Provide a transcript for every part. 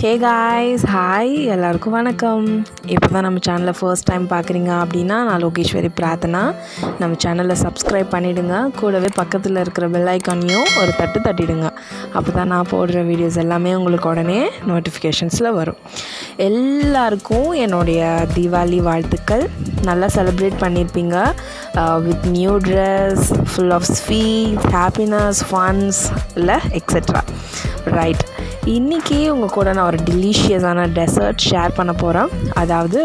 hey guys hi எல்லாருக்கும் வணக்கம் இப்போ தான் நம்ம சேனலை ஃபர்ஸ்ட் டைம் பார்க்குறீங்க அப்படின்னா நான் லோகேஸ்வரி பிரார்த்தனா நம்ம சேனலை சப்ஸ்கிரைப் பண்ணிவிடுங்க கூடவே பக்கத்தில் இருக்கிற பெல் ஐக்கானையும் ஒரு தட்டு தட்டிடுங்க அப்போ தான் நான் போடுற வீடியோஸ் எல்லாமே உங்களுக்கு உடனே நோட்டிஃபிகேஷன்ஸில் வரும் எல்லாருக்கும் என்னுடைய தீபாவளி வாழ்த்துக்கள் நல்லா செலிப்ரேட் பண்ணியிருப்பீங்க with new dress full of sweet happiness funs இல்லை எக்ஸெட்ரா ரைட் இன்றைக்கி உங்கள் கூட நான் ஒரு டெலிஷியஸான டெசர்ட் ஷேர் பண்ண போகிறேன் அதாவது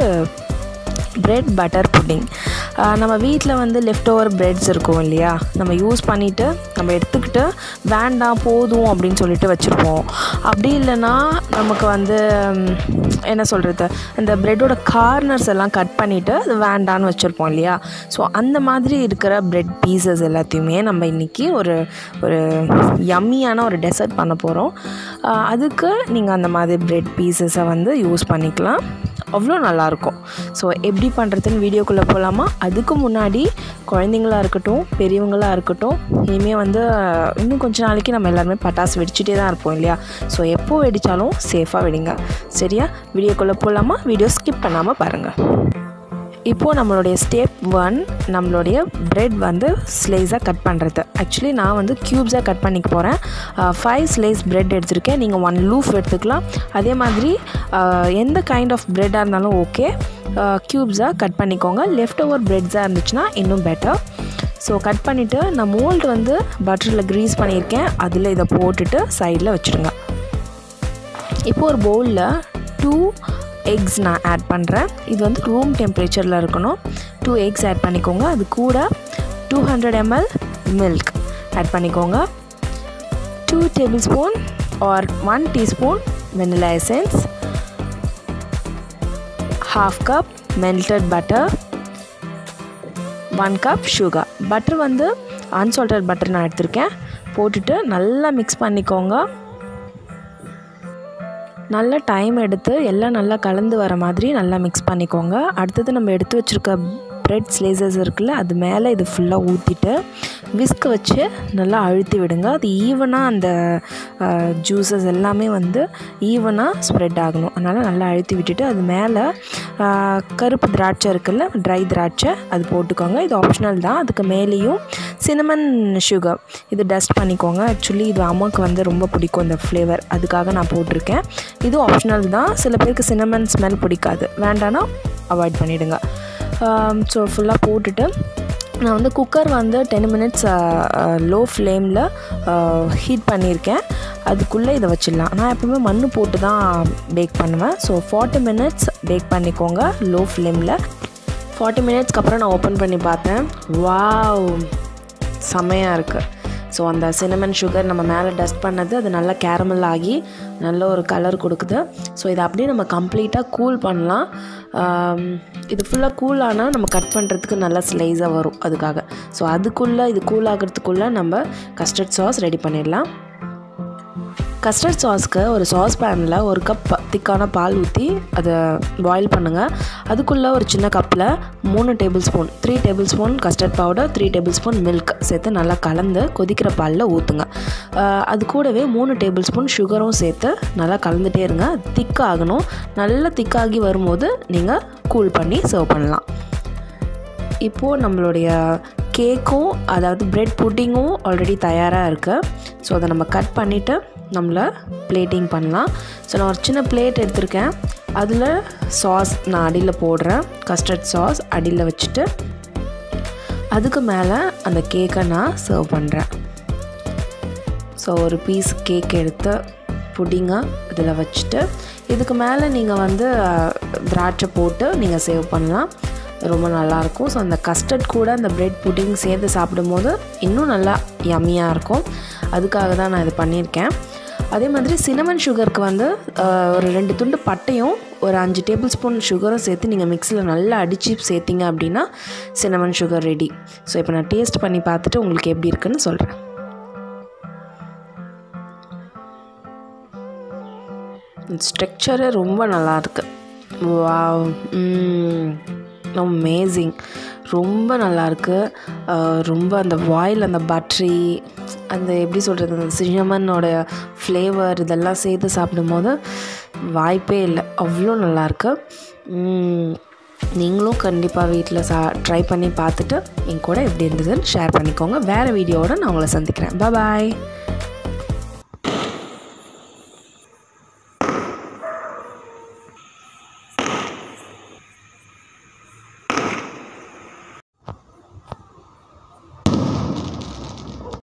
பிரெட் பட்டர் புட்டிங் நம்ம வீட்டில் வந்து லெஃப்ட் ஓவர் பிரெட்ஸ் இருக்கும் இல்லையா நம்ம யூஸ் பண்ணிவிட்டு நம்ம எடுத்துக்கிட்டு வேண்டாம் போதும் அப்படின்னு சொல்லிட்டு வச்சுருப்போம் அப்படி இல்லைன்னா நமக்கு வந்து ம், என்ன சொல்கிறது இந்த ப்ரெட்டோட கார்னர்ஸ் எல்லாம் கட் பண்ணிவிட்டு அது வேண்டான்னு வச்சுருப்போம் இல்லையா ஸோ அந்த மாதிரி இருக்கிற பிரெட் பீசஸ் எல்லாத்தையுமே நம்ம இன்றைக்கி ஒரு ஒரு யம்மியான ஒரு டெசர்ட் பண்ண போகிறோம் அதுக்கு நீங்கள் அந்த மாதிரி பிரெட் பீசஸை வந்து யூஸ் பண்ணிக்கலாம் அவ்வளோ நல்லாயிருக்கும் ஸோ எப்படி பண்ணுறதுன்னு வீடியோக்குள்ளே போகலாமா அதுக்கு முன்னாடி குழந்தைங்களா இருக்கட்டும் பெரியவங்களாக இருக்கட்டும் இனிமேல் வந்து அஹ், இன்னும் கொஞ்ச நாளைக்கு நம்ம எல்லாருமே பட்டாசு வெடிச்சிட்டே தான் இருப்போம் இல்லையா ஸோ எப்போ வெடித்தாலும் சேஃபாக வெடிங்க சரியா வீடியோக்குள்ளே போகலாமா வீடியோ ஸ்கிப் பண்ணாமல் பாருங்கள் இப்போது நம்மளுடைய ஸ்டெப் ஒன் நம்மளுடைய பிரெட் வந்து ஸ்லைஸாக கட் பண்ணுறது ஆக்சுவலி நான் வந்து க்யூப்ஸாக கட் பண்ணிக்க போகிறேன் ஃபைவ் ஸ்லைஸ் பிரெட் எடுத்திருக்கேன் நீங்கள் ஒன் லூஃப் எடுத்துக்கலாம் அதே மாதிரி அஹ், எந்த கைண்ட் ஆஃப் பிரெட்டாக இருந்தாலும் ஓகே க்யூப்ஸாக கட் பண்ணிக்கோங்க லெஃப்ட் ஓவர் பிரெட்ஸாக இருந்துச்சுன்னா இன்னும் பெட்டர் ஸோ கட் பண்ணிவிட்டு நான் மோல்டு வந்து பட்டரில் க்ரீஸ் பண்ணியிருக்கேன் அதில் இதை போட்டுட்டு சைடில் வச்சுடுங்க இப்போ ஒரு பவுலில் டூ எக்ஸ் நான் ஆட் பண்ணுறேன் இது வந்து ரூம் டெம்பரேச்சரில் இருக்கணும் டூ எக்ஸ் ஆட் பண்ணிக்கோங்க அது கூட two hundred ML milk add பண்ணிக்கோங்க two tablespoon or one teaspoon vanilla essence half cup melted butter one cup sugar butter வந்து அன்சால்டட் பட்டர் நான் எடுத்திருக்கேன் போட்டுட்டு நல்லா மிக்ஸ் பண்ணிக்கோங்க நல்ல டைம் எடுத்து எல்லாம் நல்லா கலந்து வர மாதிரி நல்லா மிக்ஸ் பண்ணிக்கோங்க அடுத்தது நம்ம எடுத்து வச்சுருக்க பிரெட் ஸ்லேசஸ் இருக்குல்ல அது மேலே இது ஃபுல்லாக ஊற்றிட்டு விஸ்க் வச்சு நல்லா அழுத்தி விடுங்க அது ஈவனாக அந்த ஜூஸஸ் எல்லாமே வந்து ஈவனாக ஸ்ப்ரெட் ஆகணும் அதனால் நல்லா அழுத்தி விட்டுட்டு அது மேலே ஆஹ், கருப்பு திராட்சை இருக்குல்ல ட்ரை திராட்சை அது போட்டுக்கோங்க இது ஆப்ஷனல் தான் அதுக்கு மேலேயும் சினமன் சுகர் இது டஸ்ட் பண்ணிக்கோங்க ஆக்சுவலி இது அம்மாவுக்கு வந்து ரொம்ப பிடிக்கும் இந்த ஃப்ளேவர் அதுக்காக நான் போட்டிருக்கேன் இது ஆப்ஷனல் தான் சில பேருக்கு சினமன் ஸ்மெல் பிடிக்காது வேண்டான்னா அவாய்ட் பண்ணிவிடுங்க ஸோ ஃபுல்லாக போட்டுட்டு நான் வந்து குக்கர் வந்து டென் மினிட்ஸ் லோ ஃப்ளேமில் ஹீட் பண்ணியிருக்கேன் அதுக்குள்ளே இதை வச்சிடலாம் நான் எப்பவுமே மண் போட்டு தான் பேக் பண்ணுவேன் ஸோ ஃபார்ட்டி மினிட்ஸ் பேக் பண்ணிக்கோங்க லோ ஃப்ளேமில் ஃபார்ட்டி மினிட்ஸ்க்கு அப்புறம் நான் ஓப்பன் பண்ணி பார்த்தேன் வாவ் செமையாக இருக்குது ஸோ அந்த சினமன் சுகர் நம்ம மேலே டஸ்ட் பண்ணது அது நல்லா கேரமல் ஆகி நல்ல ஒரு கலர் கொடுக்குது ஸோ இதை அப்படியே நம்ம கம்ப்ளீட்டாக கூல் பண்ணலாம் ஆம், இது ஃபுல்லாக கூல் ஆனால் நம்ம கட் பண்ணுறதுக்கு நல்லா ஸ்லைஸாக வரும் அதுக்காக ஸோ அதுக்குள்ளே இது கூல் ஆகிறதுக்குள்ளே நம்ம கஸ்டர்ட் சாஸ் ரெடி பண்ணிடலாம் கஸ்டர்ட் சாஸ்க்கு ஒரு சாஸ் பேனில் ஒரு கப் திக்கான பால் ஊற்றி அதை பாயில் பண்ணுங்கள் அதுக்குள்ளே ஒரு சின்ன கப்பில் மூணு tablespoon three tablespoon custard powder three tablespoon milk சேர்த்து நல்லா கலந்து கொதிக்கிற பாலில் ஊற்றுங்க அது கூடவே மூணு டேபிள் ஸ்பூன் சுகரும் சேர்த்து நல்லா கலந்துட்டே இருங்க திக்காகணும் நல்லா திக்காகி வரும்போது நீங்கள் கூல் பண்ணி சர்வ் பண்ணலாம் இப்போது நம்மளுடைய கேக்கும் அதாவது பிரெட் புட்டிங்கும் ஆல்ரெடி தயாராக இருக்குது ஸோ அதை நம்ம கட் பண்ணிவிட்டு நம்மளை பிளேட்டிங் பண்ணலாம் ஸோ நான் ஒரு சின்ன பிளேட் எடுத்திருக்கேன் அதில் சாஸ் நான் அடியில் போடுறேன் கஸ்டர்ட் சாஸ் அடியில் வச்சுட்டு அதுக்கு மேலே அந்த கேக்கை நான் சர்வ் பண்ணுறேன் ஸோ ஒரு பீஸ் கேக் எடுத்து புடிங்காக இதில் வச்சுட்டு இதுக்கு மேலே நீங்கள் வந்து அஹ், திராட்சை போட்டு நீங்கள் சேவ் பண்ணலாம் ரொம்ப நல்லாயிருக்கும் ஸோ அந்த கஸ்டர்ட் கூட அந்த பிரெட் புட்டிங் சேர்த்து சாப்பிடும்போது இன்னும் நல்லா யம்மியாக இருக்கும் அதுக்காக தான் நான் இது பண்ணியிருக்கேன் அதே மாதிரி சினமன் சுகருக்கு வந்து அஹ், ஒரு ரெண்டு துண்டு பட்டையும் ஒரு அஞ்சு டேபிள் ஸ்பூன் சுகரும் சேர்த்து நீங்கள் மிக்ஸியில் நல்லா அடித்து சேர்த்திங்க அப்படின்னா சினமன் சுகர் ரெடி ஸோ இப்போ நான் டேஸ்ட் பண்ணி பார்த்துட்டு உங்களுக்கு எப்படி இருக்குன்னு சொல்கிறேன் ஸ்ட்ரக்சரு ரொம்ப நல்லா இருக்கு வாவ் அமேசிங் ரொம்ப நல்லாயிருக்கு ரொம்ப அந்த வாயில் அந்த பட்ரி அந்த எப்படி சொல்கிறது அந்த சின்னமனோட ஃப்ளேவர் இதெல்லாம் சேர்த்து சாப்பிடும்போது வாய்ப்பே இல்லை அவ்வளோ நல்லாயிருக்கு நீங்களும் கண்டிப்பாக வீட்டில் சா ட்ரை பண்ணி பார்த்துட்டு என் கூட எப்படி இருந்ததுன்னு ஷேர் பண்ணிக்கோங்க வேறு வீடியோவோட நான் உங்களை சந்திக்கிறேன் பாய்